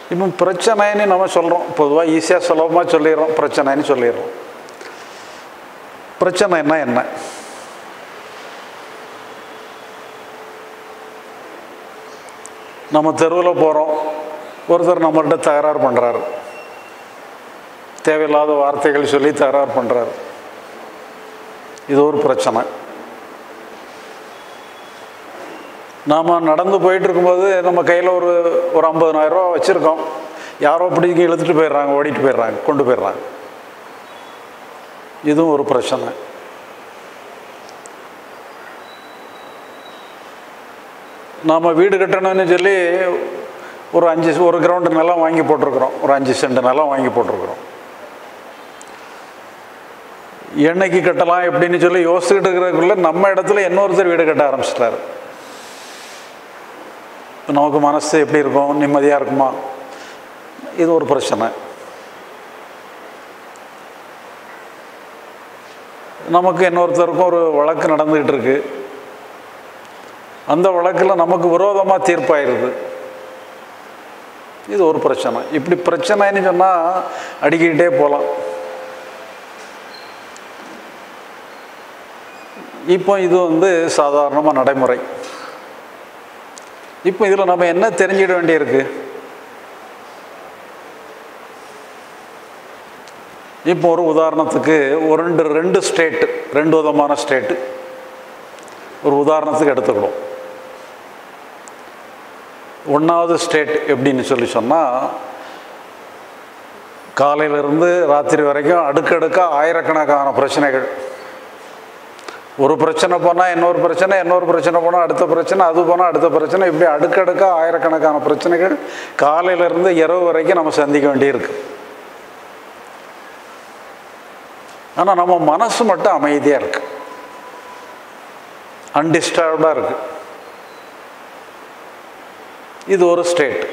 இப்போ பிரச்சனைன்னு நம்ம சொல்கிறோம் பொதுவாக ஈஸியாக சுலபமாக சொல்லிடுறோம் பிரச்சனைன்னு சொல்லிடுறோம் பிரச்சனைன்னா என்ன நம்ம தெருவில் போகிறோம் ஒருத்தர் நம்மள்கிட்ட தகராறு பண்ணுறாரு தேவையில்லாத வார்த்தைகள் சொல்லி தகராறு பண்ணுறாரு இது ஒரு பிரச்சனை நாம் நடந்து போயிட்டு இருக்கும்போது நம்ம கையில் ஒரு ஒரு ஐம்பதனாயிரம் ரூபா வச்சுருக்கோம் யாரோ பிடிக்க இழுத்துட்டு போயிடுறாங்க ஓடிட்டு போயிடுறாங்க கொண்டு போயிடுறாங்க இதுவும் ஒரு பிரச்சனை நாம் வீடு கட்டணும்னு சொல்லி ஒரு அஞ்சு ஒரு கிரவுண்டு நிலம் வாங்கி போட்டிருக்கிறோம் ஒரு அஞ்சு சென்ட் நிலம் வாங்கி போட்டிருக்கிறோம் என்னைக்கு கட்டலாம் எப்படின்னு சொல்லி யோசிச்சுக்கிட்டு இருக்கிறதுக்குள்ள நம்ம இடத்துல இன்னொருத்தர் வீடு கட்ட ஆரம்பிச்சிட்டாரு நமக்கு மனசு எப்படி இருக்கும் நிம்மதியாக இருக்குமா இது ஒரு பிரச்சனை நமக்கு இன்னொருத்தருக்கும் ஒரு வழக்கு நடந்துக்கிட்டு இருக்கு அந்த வழக்கில் நமக்கு விரோதமாக தீர்ப்பாயிருது இது ஒரு பிரச்சனை இப்படி பிரச்சனைன்னு சொன்னால் அடிக்கிட்டே போகலாம் இப்போ இது வந்து சாதாரணமாக நடைமுறை இப்போ இதில் நம்ம என்ன தெரிஞ்சிட வேண்டியிருக்கு இப்போ ஒரு உதாரணத்துக்கு ஒரு ரெண்டு ரெண்டு ஸ்டேட்டு ரெண்டு விதமான ஸ்டேட்டு ஒரு உதாரணத்துக்கு எடுத்துக்கிறோம் ஒன்றாவது ஸ்டேட் எப்படின்னு சொல்லி சொன்னால் காலையிலேருந்து ராத்திரி வரைக்கும் அடுக்கடுக்காக ஆயிரக்கணக்கான பிரச்சனைகள் ஒரு பிரச்சனை போனால் இன்னொரு பிரச்சனை இன்னொரு பிரச்சனை போனால் அடுத்த பிரச்சனை அது போனால் அடுத்த பிரச்சனை இப்படி அடுக்கடுக்காக ஆயிரக்கணக்கான பிரச்சனைகள் காலையிலேருந்து இரவு வரைக்கும் நம்ம சந்திக்க வேண்டியிருக்கு ஆனால் நம்ம மனசு மட்டும் அமைதியாக இருக்கு அன்டிஸ்டர்ப்டாக இருக்கு இது ஒரு ஸ்டேட்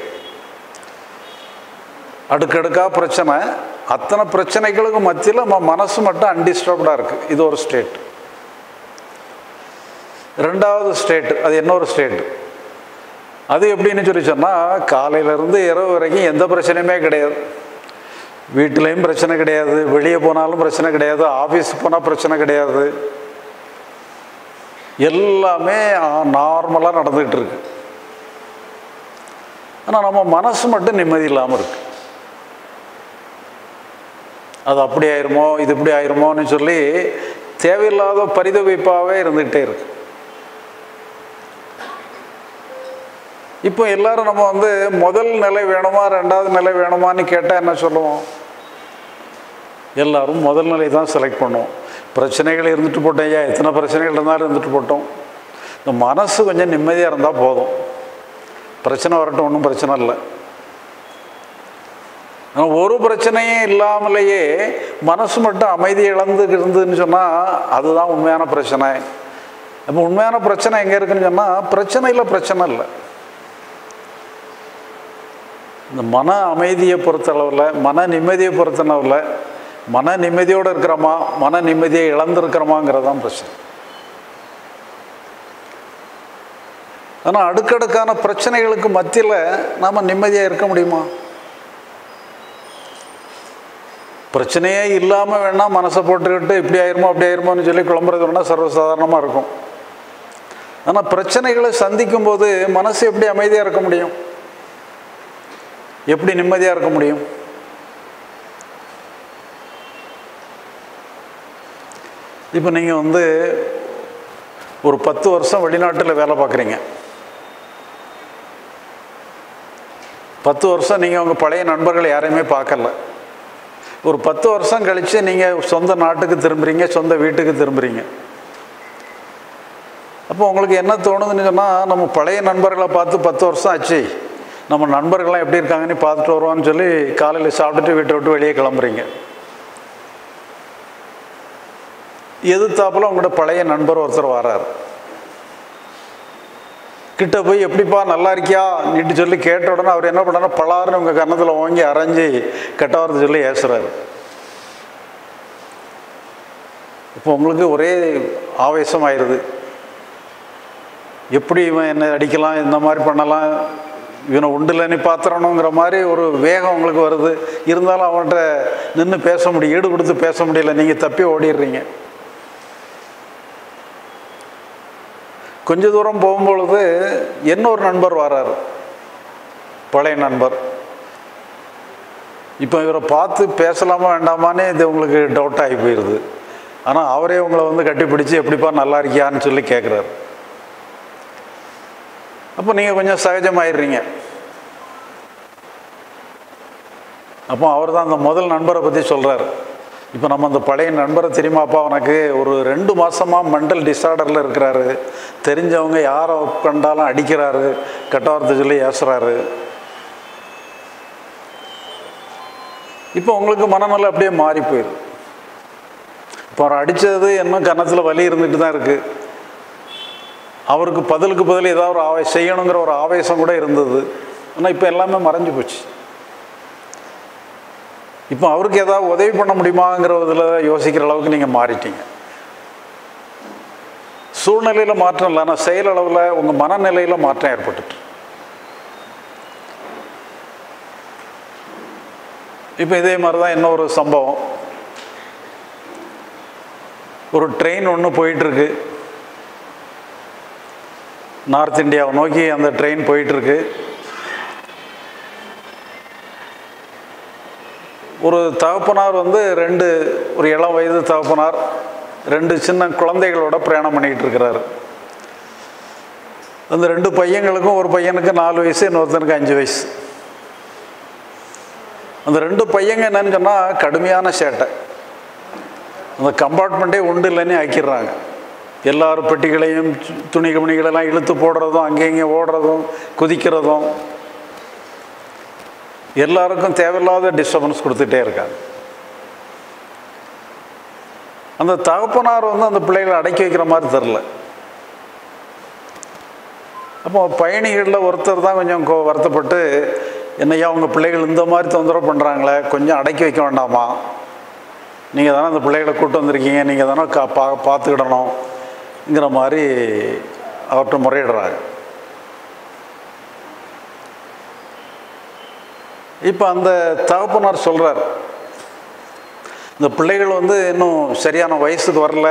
அடுக்கடுக்காக பிரச்சனை அத்தனை பிரச்சனைகளுக்கு மத்தியில் நம்ம மனசு மட்டும் அன்டிஸ்டர்ப்டாக இருக்குது இது ஒரு ஸ்டேட் ரெண்டாவது ஸ்டேட் அது இன்னொரு ஸ்டேட் அது எப்படின்னு சொல்லி சொன்னால் காலையிலேருந்து இரவு வரைக்கும் எந்த பிரச்சனையுமே கிடையாது வீட்டிலையும் பிரச்சனை கிடையாது வெளியே போனாலும் பிரச்சனை கிடையாது ஆஃபீஸ் போனால் பிரச்சனை கிடையாது எல்லாமே நார்மலாக நடந்துக்கிட்டு இருக்கு ஆனால் நம்ம மனசு மட்டும் நிம்மதி இல்லாமல் இருக்கு அது அப்படி ஆயிருமோ இது இப்படி ஆயிருமோன்னு சொல்லி தேவையில்லாத பரிதவிப்பாகவே இருந்துக்கிட்டே இருக்கு இப்போ எல்லாரும் நம்ம வந்து முதல் நிலை வேணுமா ரெண்டாவது நிலை வேணுமான்னு கேட்டால் என்ன சொல்லுவோம் எல்லாரும் முதல் நிலை தான் செலக்ட் பண்ணுவோம் பிரச்சனைகள் இருந்துட்டு போட்டோம் ஐயா எத்தனை பிரச்சனைகள் இருந்தாலும் இருந்துட்டு போட்டோம் இந்த மனசு கொஞ்சம் நிம்மதியாக இருந்தால் போதும் பிரச்சனை வரட்டும் ஒன்றும் பிரச்சனை இல்லை ஆனால் ஒரு பிரச்சனையும் இல்லாமலேயே மனசு மட்டும் அமைதி இழந்து இருந்ததுன்னு சொன்னால் அதுதான் உண்மையான பிரச்சனை அப்போ உண்மையான பிரச்சனை எங்கே இருக்குன்னு சொன்னால் பிரச்சனையில் பிரச்சனை இல்லை இந்த மன அமைதியை பொறுத்தளவில் மன நிம்மதியை பொறுத்தளவில் மன நிம்மதியோடு இருக்கிறோமா மன நிம்மதியை இழந்திருக்கிறோமாங்கிறது தான் பிரச்சனை ஆனால் அடுக்கடுக்கான பிரச்சனைகளுக்கு மத்தியில் நாம் நிம்மதியாக இருக்க முடியுமா பிரச்சனையே இல்லாமல் வேணால் மனசை போட்டுக்கிட்டு இப்படி ஆயிருமோ அப்படி ஆயிருமோன்னு சொல்லி குழம்புறது வேணால் சர்வசாதாரணமாக இருக்கும் ஆனால் பிரச்சனைகளை சந்திக்கும் போது மனசு எப்படி அமைதியாக இருக்க முடியும் எப்படி நிம்மதியாக இருக்க முடியும் இப்போ நீங்கள் வந்து ஒரு பத்து வருஷம் வெளிநாட்டில் வேலை பார்க்குறீங்க பத்து வருஷம் நீங்கள் உங்கள் பழைய நண்பர்கள் யாரையுமே பார்க்கல ஒரு பத்து வருஷம் கழித்து நீங்கள் சொந்த நாட்டுக்கு திரும்புகிறீங்க சொந்த வீட்டுக்கு திரும்புகிறீங்க அப்போ உங்களுக்கு என்ன தோணுதுன்னு சொன்னால் நம்ம பழைய நண்பர்களை பார்த்து பத்து வருஷம் ஆச்சு நம்ம நண்பர்கள்லாம் எப்படி இருக்காங்கன்னு பார்த்துட்டு வருவான்னு சொல்லி காலையில் சாப்பிட்டுட்டு வீட்டை விட்டு வெளியே கிளம்புறீங்க எதிர்த்தாப்புல உங்களோட பழைய நண்பர் ஒருத்தர் வரார் கிட்ட போய் எப்படிப்பா நல்லா இருக்கியா நீட்டு சொல்லி கேட்ட உடனே அவர் என்ன பண்ணாரு பலாருன்னு உங்கள் கன்னத்தில் வாங்கி அரைஞ்சி கெட்டவரது சொல்லி ஏசுறாரு இப்போ உங்களுக்கு ஒரே ஆவேசம் ஆயிடுது எப்படி இவன் என்னை அடிக்கலாம் இந்த மாதிரி பண்ணலாம் இவனை உண்டில் நீ பாத்திரணுங்கிற மாதிரி ஒரு வேகம் உங்களுக்கு வருது இருந்தாலும் அவன்கிட்ட நின்று பேச முடியும் ஈடு கொடுத்து பேச முடியல நீங்கள் தப்பி ஓடிடுறீங்க கொஞ்ச தூரம் போகும்பொழுது இன்னொரு நண்பர் வராரு பழைய நண்பர் இப்போ இவரை பார்த்து பேசலாமா வேண்டாமான்னு இது உங்களுக்கு டவுட் ஆகி போயிடுது ஆனால் அவரே உங்களை வந்து கட்டிப்பிடிச்சு எப்படிப்பா நல்லா இருக்கியான்னு சொல்லி கேட்குறாரு அப்போ நீங்கள் கொஞ்சம் சகஜமாயிடுறீங்க அப்போ அவர் தான் அந்த முதல் நண்பரை பற்றி சொல்கிறார் இப்போ நம்ம அந்த பழைய நண்பரை தெரியுமாப்பா உனக்கு ஒரு ரெண்டு மாதமாக மென்டல் டிஸார்டரில் இருக்கிறாரு தெரிஞ்சவங்க யாரை கண்டாலும் அடிக்கிறாரு கெட்டவார்த்தை சொல்லி ஏசுறாரு இப்போ உங்களுக்கு மனநலம் அப்படியே மாறி போயிடுது இப்போ அவர் அடித்தது இன்னும் கன்னத்தில் வலி இருந்துட்டு தான் இருக்குது அவருக்கு பதிலுக்கு பதில் ஏதாவது ஒரு ஆவே செய்யணுங்கிற ஒரு ஆவேசம் கூட இருந்தது ஆனால் இப்போ எல்லாமே மறைஞ்சு போச்சு இப்போ அவருக்கு ஏதாவது உதவி பண்ண முடியுமாங்கிற இதில் யோசிக்கிற அளவுக்கு நீங்கள் மாறிட்டீங்க சூழ்நிலையில் மாற்றம் இல்லை ஆனால் செயலளவில் உங்கள் மனநிலையில் மாற்றம் ஏற்பட்டுட்டு இப்போ இதே மாதிரி தான் இன்னொரு சம்பவம் ஒரு ட்ரெயின் ஒன்று போயிட்டுருக்கு நார்த் இந்தியாவை நோக்கி அந்த ட்ரெயின் போயிட்டுருக்கு ஒரு தகப்பனார் வந்து ரெண்டு ஒரு இளம் வயது தகப்பனார் ரெண்டு சின்ன குழந்தைகளோட பிரயாணம் பண்ணிக்கிட்டு இருக்கிறாரு அந்த ரெண்டு பையங்களுக்கும் ஒரு பையனுக்கு நாலு வயசு இன்னொருத்தனுக்கு அஞ்சு வயசு அந்த ரெண்டு பையங்க என்னன்னு சொன்னால் கடுமையான சேட்டை அந்த கம்பார்ட்மெண்ட்டே உண்டு இல்லைன்னு ஆக்கிடுறாங்க எல்லாரும் பெட்டிகளையும் து- துணி கமணிகளெல்லாம் இழுத்து போடுறதும் அங்கே இங்கே ஓடுறதும் குதிக்கிறதும் எல்லாருக்கும் தேவையில்லாத டிஸ்டர்பன்ஸ் கொடுத்துட்டே இருக்காங்க அந்த தகப்பனார் வந்து அந்த பிள்ளைகளை அடக்கி வைக்கிற மாதிரி தெரில அப்போ பயணிகளில் ஒருத்தர் தான் கொஞ்சம் கோ- வருத்தப்பட்டு என்னையா உங்கள் பிள்ளைகள் இந்த மாதிரி தொந்தரவு பண்ணுறாங்களே கொஞ்சம் அடக்கி வைக்க வேண்டாமா நீங்கள் தானே அந்த பிள்ளைகளை கூட்டு வந்திருக்கீங்க நீங்கள் தானே கா பா பார்த்துக்கிடணுங்கிற மாதிரி அவர்கிட்ட முறையிடுறாங்க இப்போ அந்த தகப்பனார் சொல்கிறார் இந்த பிள்ளைகள் வந்து இன்னும் சரியான வயசுக்கு வரல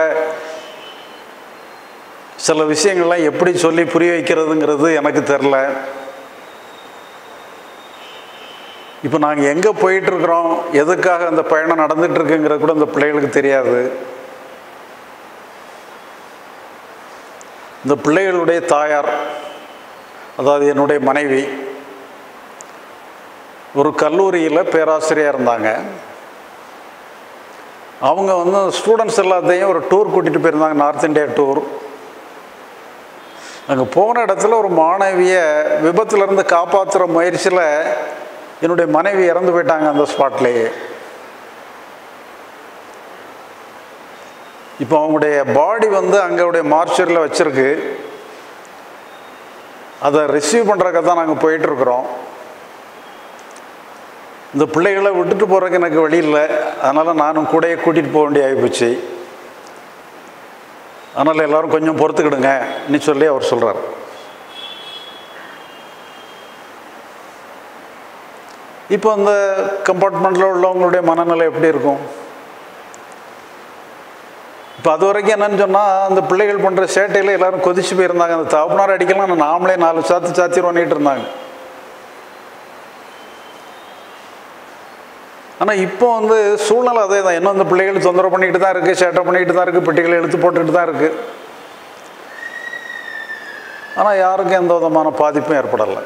சில விஷயங்கள்லாம் எப்படி சொல்லி புரிய வைக்கிறதுங்கிறது எனக்கு தெரில இப்போ நாங்கள் எங்கே போயிட்டுருக்குறோம் எதுக்காக அந்த பயணம் நடந்துகிட்ருக்குங்கிறது கூட இந்த பிள்ளைகளுக்கு தெரியாது இந்த பிள்ளைகளுடைய தாயார் அதாவது என்னுடைய மனைவி ஒரு கல்லூரியில் பேராசிரியர் இருந்தாங்க அவங்க வந்து ஸ்டூடெண்ட்ஸ் எல்லாத்தையும் ஒரு டூர் கூட்டிகிட்டு போயிருந்தாங்க நார்த் இந்தியா டூர் அங்கே போன இடத்துல ஒரு மாணவியை விபத்துலேருந்து காப்பாற்றுற முயற்சியில் என்னுடைய மனைவி இறந்து போயிட்டாங்க அந்த ஸ்பாட்லேயே இப்போ அவங்களுடைய பாடி வந்து அங்களுடைய மார்ச்சரியில் வச்சுருக்கு அதை ரிசீவ் பண்ணுறதுக்கு தான் நாங்கள் போயிட்டுருக்குறோம் இந்த பிள்ளைகளை விட்டுட்டு போகிறதுக்கு எனக்கு வழி இல்லை அதனால் நானும் கூடயே கூட்டிகிட்டு போக வேண்டிய ஆகிப்போச்சு அதனால் எல்லாரும் கொஞ்சம் பொறுத்துக்கிடுங்க நீ சொல்லி அவர் சொல்கிறார் இப்போ அந்த கம்பார்ட்மெண்ட்டில் உள்ளவங்களுடைய மனநிலை எப்படி இருக்கும் இப்போ அது வரைக்கும் என்னன்னு சொன்னால் அந்த பிள்ளைகள் பண்ணுற சேட்டையில் எல்லாரும் கொதிச்சு போயிருந்தாங்க அந்த தகப்பனார் அடிக்கலாம் நாமளே நாலு சாத்து சாத்திடுவோன்னிட்டு இருந்தாங்க ஆனால் இப்போ வந்து சூழ்நிலை அதே தான் இன்னும் இந்த பிள்ளைகள் தொந்தரவு பண்ணிக்கிட்டு தான் இருக்குது சேட்டை பண்ணிக்கிட்டு தான் இருக்குது பெட்டிகளை எடுத்து போட்டுக்கிட்டு தான் இருக்குது ஆனால் யாருக்கும் எந்த விதமான பாதிப்பும் ஏற்படலை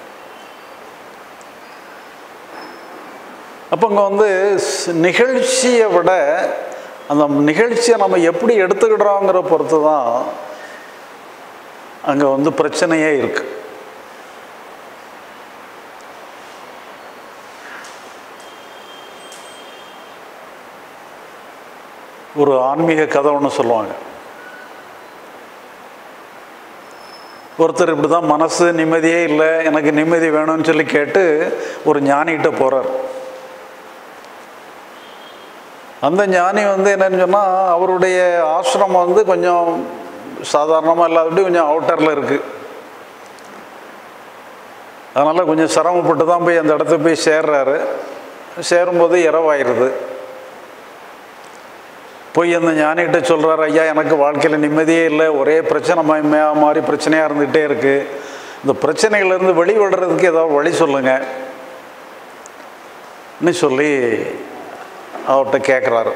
அப்போ இங்கே வந்து ஸ்- நிகழ்ச்சியை விட அந்த நிகழ்ச்சியை நம்ம எப்படி எடுத்துக்கிடுறோங்கிற பொறுத்து தான் அங்கே வந்து பிரச்சனையே இருக்கு ஒரு ஆன்மீக கதை ஒன்று சொல்லுவாங்க ஒருத்தர் இப்படி தான் மனசு நிம்மதியே இல்லை எனக்கு நிம்மதி வேணும்னு சொல்லி கேட்டு ஒரு ஞானிகிட்ட போகிறார் அந்த ஞானி வந்து என்னன்னு சொன்னால் அவருடைய ஆசிரமம் வந்து கொஞ்சம் சாதாரணமாக இல்லாதபடி கொஞ்சம் அவுட்டரில் இருக்குது அதனால் கொஞ்சம் சிரமப்பட்டு தான் போய் அந்த இடத்த போய் சேர்றாரு சேரும்போது இரவாயிருது போய் அந்த ஞானிகிட்ட சொல்கிறார் ஐயா எனக்கு வாழ்க்கையில் நிம்மதியே இல்லை ஒரே பிரச்சனை மயமையா மாதிரி பிரச்சனையாக இருந்துகிட்டே இருக்குது இந்த பிரச்சனைகள்லேருந்து வெளிவிடுறதுக்கு ஏதாவது வழி சொல்லுங்கள் ன்னு சொல்லி அவர்கிட்ட கேட்குறாரு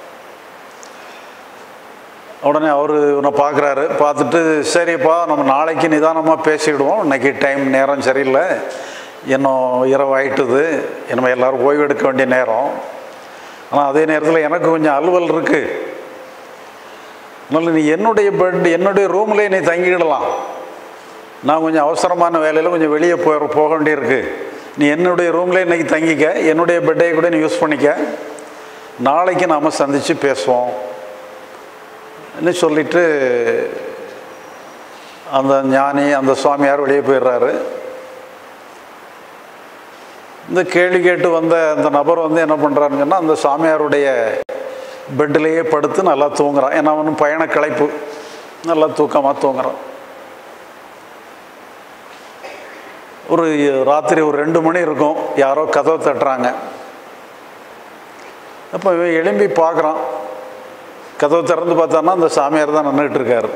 உடனே அவர் இவனை பார்க்குறாரு பார்த்துட்டு சரிப்பா நம்ம நாளைக்கு நிதானமாக பேசிவிடுவோம் இன்னைக்கு டைம் நேரம் சரியில்லை இன்னும் இரவு ஆயிட்டுது நம்ம எல்லோரும் ஓய்வு எடுக்க வேண்டிய நேரம் ஆனால் அதே நேரத்தில் எனக்கு கொஞ்சம் அலுவல் இருக்குது அதனால் நீ என்னுடைய பெட் என்னுடைய ரூம்லேயே நீ தங்கிக்கிடலாம் நான் கொஞ்சம் அவசரமான வேலையில் கொஞ்சம் வெளியே போய் போக வேண்டியிருக்கு நீ என்னுடைய ரூம்லேயே இன்றைக்கி தங்கிக்க என்னுடைய பெட்டையை கூட நீ யூஸ் பண்ணிக்க நாளைக்கு நாம் சந்தித்து பேசுவோம் ன்னு சொல்லிட்டு அந்த ஞானி அந்த சுவாமியார் வெளியே போயிடுறாரு இந்த கேள்வி கேட்டு வந்த அந்த நபர் வந்து என்ன பண்ணுறாருன்னு சொன்னால் அந்த சாமியாருடைய பெட்டிலேயே படுத்து நல்லா தூங்குறான் ஏன்னா அவனும் பயண களைப்பு நல்லா தூக்கமாக தூங்குறான் ஒரு ராத்திரி ஒரு ரெண்டு மணி இருக்கும் யாரோ கதவை தட்டுறாங்க அப்போ இவன் எழும்பி பார்க்குறான் கதவை திறந்து பார்த்தான்னா அந்த சாமியார் தான் நின்றுட்டு இருக்காரு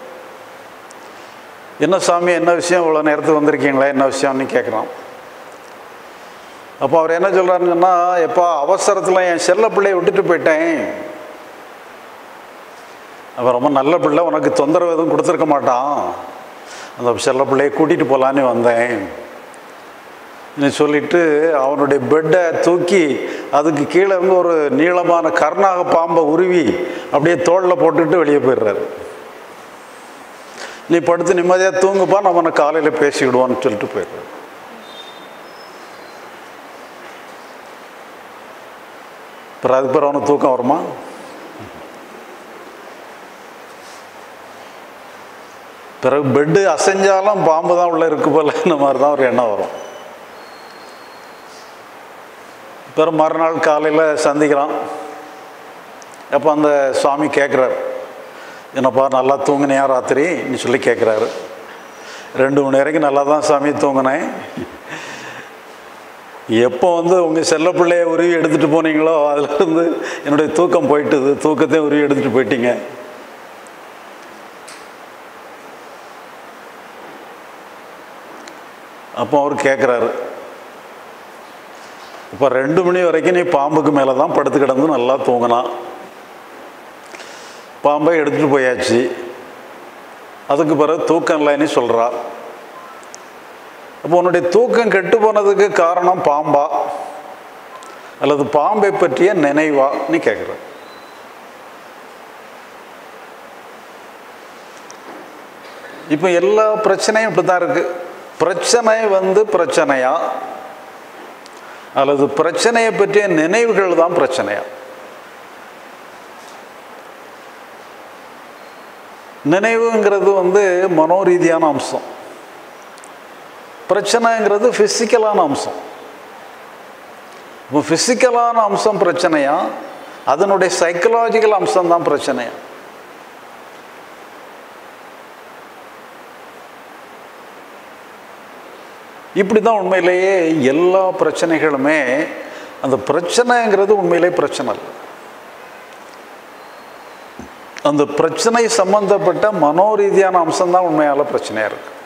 என்ன சாமி என்ன விஷயம் இவ்வளோ நேரத்துக்கு வந்திருக்கீங்களா என்ன விஷயம்னு கேட்குறான் அப்போ அவர் என்ன சொல்கிறாருன்னு சொன்னால் எப்போ அவசரத்தில் என் செல்ல பிள்ளையை விட்டுட்டு போயிட்டேன் அவன் ரொம்ப நல்ல பிள்ளை உனக்கு தொந்தரவு எதுவும் கொடுத்துருக்க மாட்டான் அந்த செல்ல பிள்ளையை கூட்டிகிட்டு போகலான்னு வந்தேன் நீ சொல்லிட்டு அவனுடைய பெட்டை தூக்கி அதுக்கு கீழே இருந்து ஒரு நீளமான கர்ணாக பாம்பை உருவி அப்படியே தோளில் போட்டுட்டு வெளியே போயிடுறாரு நீ படுத்து நிம்மதியாக தூங்குப்பா நம்ம உன்னை காலையில் பேசிக்கிடுவோன்னு சொல்லிட்டு போயிடுறாரு அப்புறம் அதுக்கு பிறகு அவனுக்கு தூக்கம் வருமா பிறகு பெட்டு அசைஞ்சாலும் பாம்பு தான் உள்ளே இருக்கு போல இந்த மாதிரி தான் ஒரு எண்ணம் வரும் பிறகு மறுநாள் காலையில் சந்திக்கிறான் அப்போ அந்த சுவாமி கேட்குறாரு என்னப்பா நல்லா தூங்கினியா ராத்திரின்னு சொல்லி கேட்குறாரு ரெண்டு மணி வரைக்கும் நல்லா தான் சாமி தூங்கினேன் எப்போ வந்து உங்கள் செல்ல பிள்ளைய உருவி எடுத்துகிட்டு போனீங்களோ அதுலேருந்து என்னுடைய தூக்கம் போயிட்டுது தூக்கத்தையும் உருவி எடுத்துகிட்டு போயிட்டீங்க அப்போ அவர் கேட்குறாரு இப்போ ரெண்டு மணி வரைக்கும் நீ பாம்புக்கு மேலே தான் படுத்து கிடந்து நல்லா தூங்கினான் பாம்பை எடுத்துகிட்டு போயாச்சு அதுக்கு பிறகு தூக்கம் இல்லைன்னு சொல்கிறா அப்போ உன்னுடைய தூக்கம் கெட்டு போனதுக்கு காரணம் பாம்பா அல்லது பாம்பை பற்றிய நினைவா நீ கேட்குற இப்போ எல்லா பிரச்சனையும் இப்படி தான் இருக்குது பிரச்சனை வந்து பிரச்சனையா அல்லது பிரச்சனையை பற்றிய நினைவுகள் தான் பிரச்சனையா நினைவுங்கிறது வந்து மனோரீதியான அம்சம் பிரச்சனைங்கிறது ஃபிசிக்கலான அம்சம் இப்போ ஃபிசிக்கலான அம்சம் பிரச்சனையா அதனுடைய சைக்கலாஜிக்கல் அம்சம் தான் பிரச்சனையா இப்படி தான் உண்மையிலேயே எல்லா பிரச்சனைகளுமே அந்த பிரச்சனைங்கிறது உண்மையிலே பிரச்சனை இல்லை அந்த பிரச்சனை சம்பந்தப்பட்ட மனோரீதியான அம்சம் தான் உண்மையால பிரச்சனையாக இருக்குது